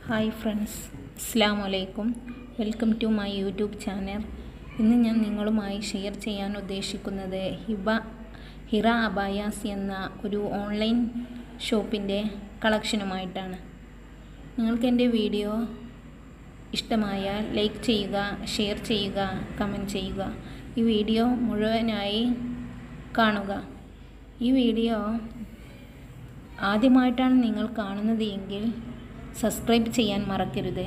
hi friends അസ്സാം വലൈക്കും welcome to my YouTube channel ഇന്ന് ഞാൻ നിങ്ങളുമായി ഷെയർ ചെയ്യാൻ ഉദ്ദേശിക്കുന്നത് ഹിബ ഹിറ അബായാസ് എന്ന ഒരു ഓൺലൈൻ ഷോപ്പിൻ്റെ കളക്ഷനുമായിട്ടാണ് നിങ്ങൾക്ക് എൻ്റെ വീഡിയോ ഇഷ്ടമായാൽ ലൈക്ക് ചെയ്യുക ഷെയർ ചെയ്യുക കമൻറ്റ് ചെയ്യുക ഈ വീഡിയോ മുഴുവനായി കാണുക ഈ വീഡിയോ ആദ്യമായിട്ടാണ് നിങ്ങൾ കാണുന്നത് എങ്കിൽ സബ്സ്ക്രൈബ് ചെയ്യാൻ മറക്കരുത്